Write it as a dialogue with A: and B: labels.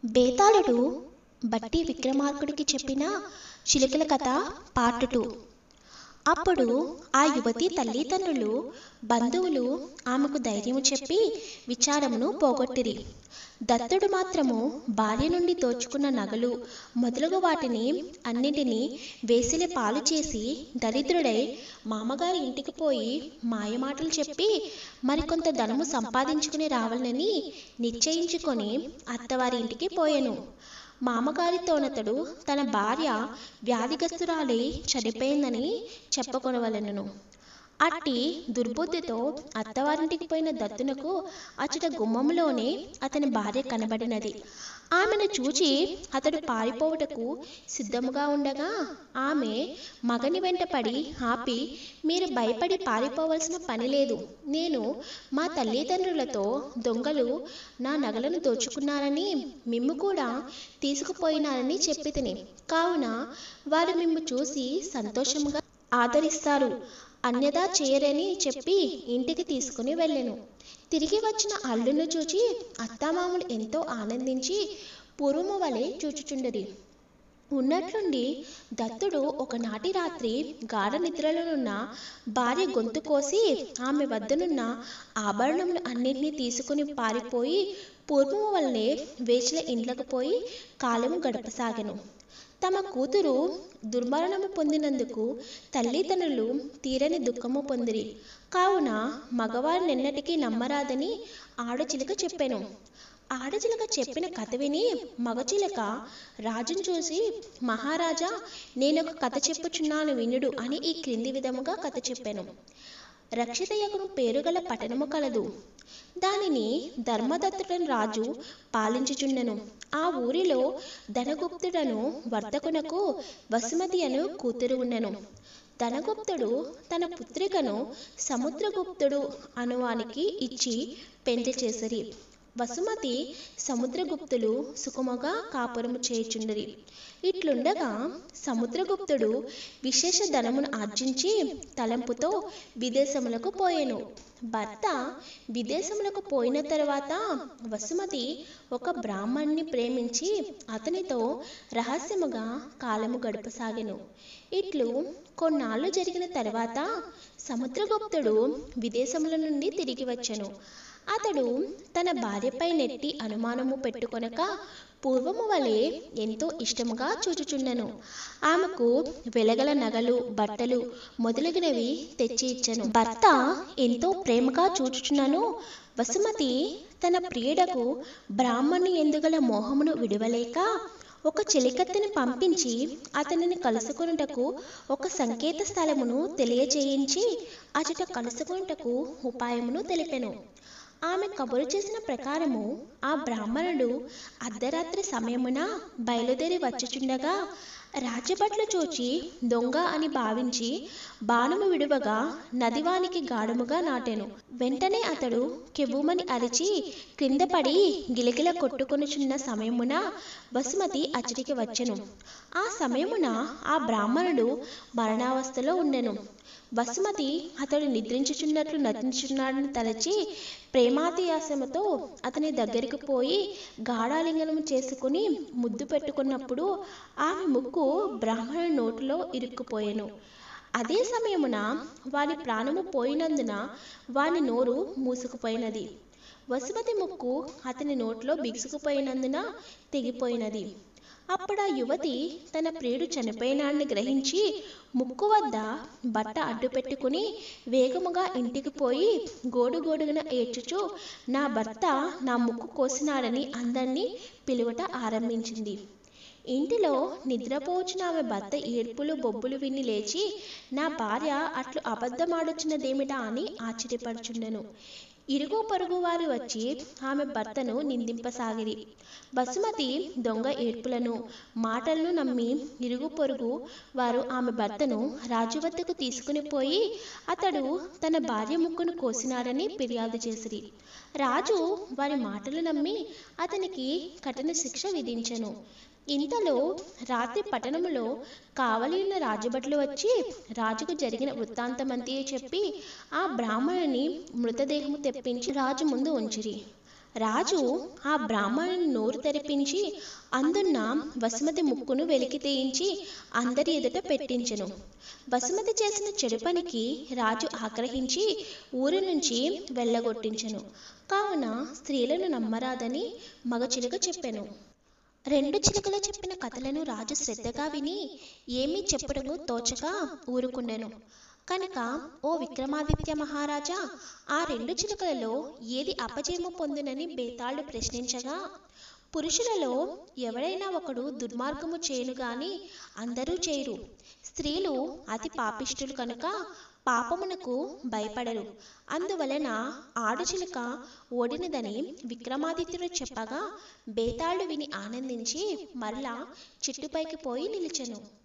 A: బేతాళుడు బట్టి విక్రమార్కుడికి చెప్పిన చిలుకల కథ పార్ట్ టూ అప్పుడు ఆ యువతి తల్లిదండ్రులు బంధువులు ఆమెకు ధైర్యం చెప్పి విచారమును పోగొట్టిరి దత్తుడు మాత్రము భార్య నుండి దోచుకున్న నగలు మొదలగు వాటిని అన్నిటినీ వేసిలి పాలు చేసి దరిద్రుడై మామగారి ఇంటికి పోయి మాయమాటలు చెప్పి మరికొంత ధనము సంపాదించుకుని రావాలని నిశ్చయించుకొని అత్తవారి ఇంటికి పోయెను మామగారితోనతడు తన భార్య వ్యాధిగ్రస్తురాలై చనిపోయిందని చెప్పుకొనవలెను అట్టి దుర్బుద్ధితో అత్తవారింటికి పోయిన దత్తునకు అచ్చట గుమ్మంలోనే అతని భార్య కనబడినది ఆమెను చూచి అతడు పారిపోవుటకు సిద్ధముగా ఉండగా ఆమె మగని వెంటపడి ఆపి మీరు భయపడి పారిపోవలసిన పని లేదు నేను మా తల్లిదండ్రులతో దొంగలు నా నగలను దోచుకున్నారని మిమ్ము కూడా తీసుకుపోయినారని చెప్పి తిని కావున వారు మిమ్ము చూసి సంతోషముగా ఆదరిస్తారు అన్యదా చేయరని చెప్పి ఇంటికి తీసుకుని వెళ్ళెను తిరిగి వచ్చిన అల్లును చూచి అత్తామామలు ఎంతో ఆనందించి పూర్వము వలె చూచుచుండరి ఉన్నట్లుండి దత్తుడు ఒకనాటి రాత్రి గాఢ నిద్రలోనున్న భార్య గొంతు కోసి ఆమె వద్దనున్న ఆభరణములు అన్నింటినీ తీసుకుని పారిపోయి పూర్వము వల్లనే వేచిన ఇండ్లకు పోయి కాలము గడపసాగెను తమ కూతురు దుర్మరణము పొందినందుకు తల్లిదండ్రులు తీరని దుఃఖము పొందిరి కావున మగవారు నిన్నటికీ నమ్మరాదని ఆడచిలుక చెప్పాను ఆడచిలుక చెప్పిన కథ విని మగచిలుక రాజును చూసి మహారాజా నేనొక కథ చెప్పుచున్నాను వినుడు అని ఈ క్రింది విధముగా కథ చెప్పాను రక్షితయకును పేరుగల పట్టణము కలదు దానిని ధర్మదత్తుడని రాజు పాలించుచుండెను ఆ ఊరిలో ధనగుప్తుడను వర్తకునకు వసుమతి అను కూతురు ఉండెను ధనగుప్తుడు తన పుత్రికను సముద్రగుప్తుడు అనువానికి ఇచ్చి పెండ్లి చేసిరి వసుమతి సముద్రగుప్తులు సుఖముగా కాపురము చేయుచుండరి ఇట్లుండగా సముద్రగుప్తుడు విశేష ధనమును ఆర్జించి తలంపుతో విదేశములకు పోయెను భర్త విదేశములకు పోయిన తర్వాత వసుమతి ఒక బ్రాహ్మణ్ణి ప్రేమించి అతనితో రహస్యముగా కాలము గడపసాగెను ఇట్లు కొన్నాళ్ళు జరిగిన తర్వాత సముద్రగుప్తుడు విదేశముల నుండి తిరిగి వచ్చెను అతడు తన భార్యపై నెట్టి అనుమానము పెట్టుకొనక పూర్వము వలె ఎంతో ఇష్టముగా చూచుచుండెను ఆమెకు వెలగల నగలు బట్టలు మొదలగునవి తెచ్చి ఇచ్చను భర్త ఎంతో ప్రేమగా చూచుచున్నను వసుమతి తన ప్రియుడకు బ్రాహ్మణి ఎందుగల మోహమును విడవలేక ఒక చెలికత్తెని పంపించి అతనిని కలుసుకొనుటకు ఒక సంకేత స్థలమును తెలియజేయించి అచట కలుసుకొనుటకు ఉపాయమును తెలిపెను ఆమె కబురు చేసిన ప్రకారము ఆ బ్రాహ్మణుడు అర్ధరాత్రి సమయమున బయలుదేరి వచ్చుచుండగా రాజభట్లు చూచి దొంగ అని భావించి బాణము విడువగా నదివానికి గాఢముగా నాటెను వెంటనే అతడు కెబుమని అరిచి క్రింద పడి గిలగిల కొట్టుకొనుచున్న సమయమున వసుమతి అచ్చటికి వచ్చెను ఆ సమయమున ఆ బ్రాహ్మణుడు మరణావస్థలో ఉండెను వసుమతి అతడు నిద్రించుచున్నట్లు నటించున్నాడని తలచి ప్రేమాతియాసముతో అతని దగ్గరికి పోయి గాఢాలింగనం చేసుకుని ముద్దు పెట్టుకున్నప్పుడు ఆమె ముక్కు బ్రాహ్మణ నోటిలో ఇరుక్కుపోయెను అదే సమయమున వాని ప్రాణము పోయినందున వాని నోరు మూసుకుపోయినది వసుమతి ముక్కు అతని నోట్లో బిగుసుకుపోయినందున తెగిపోయినది అప్పుడు ఆ యువతి తన ప్రియుడు చనిపోయినాన్ని గ్రహించి ముక్కు వద్ద బట్ట అడ్డు పెట్టుకుని వేగముగా ఇంటికి పోయి గోడుగోడుగున ఏడ్చుచు నా భర్త నా ముక్కు కోసినాడని అందరినీ పిలువట ఆరంభించింది ఇంటిలో నిద్రపోవచ్చిన ఆమె భర్త ఏడ్పులు బొబ్బులు విని లేచి నా భార్య అట్లు అబద్ధమాడొచ్చినదేమిటా అని ఆశ్చర్యపడుచుండెను ఇరుగు పొరుగు వారు వచ్చి ఆమె భర్తను నిందింపసాగిరి బసుమతి దొంగ ఏడ్పులను మాటలను నమ్మి ఇరుగు పొరుగు వారు ఆమె భర్తను రాజు వద్దకు తీసుకుని పోయి అతడు తన భార్య ముక్కును కోసినాడని ఫిర్యాదు చేసిరి రాజు వారి మాటలు నమ్మి అతనికి కఠిన శిక్ష విధించెను ఇంతలో రాత్రి పట్టణములో కావలి ఉన్న రాజభట్లు వచ్చి రాజుకు జరిగిన వృత్తాంతమంతి చెప్పి ఆ బ్రాహ్మణుని మృతదేహము తెప్పించి రాజు ముందు ఉంచిరి రాజు ఆ బ్రాహ్మణుని నోరు తెరిపించి అందున్న వసుమతి ముక్కును వెలికి తీయించి అందరి ఎదుట పెట్టించెను వసుమతి చేసిన చెడు పనికి రాజు ఆగ్రహించి ఊరి నుంచి వెళ్ళగొట్టించెను కావున స్త్రీలను నమ్మరాదని మగ చిలుక చెప్పెను రెండు చిలుకలు చెప్పిన కథలను రాజు శ్రద్ధగా విని ఏమీ చెప్పుటకు తోచక ఊరుకున్నెను కనుక ఓ విక్రమాదిత్య మహారాజా ఆ రెండు చిలుకలలో ఏది అపజయము పొందునని బేతాళుడు ప్రశ్నించగా పురుషులలో ఎవరైనా ఒకడు దుర్మార్గము చేయను గాని అందరూ చేయరు స్త్రీలు అతి పాపిష్టులు కనుక పాపమునకు భయపడరు అందువలన ఆడుచిలుక ఓడినదని విక్రమాదిత్యుడు చెప్పగా బేతాళుడు విని ఆనందించి మరలా చిట్టుపైకి పోయి నిలిచెను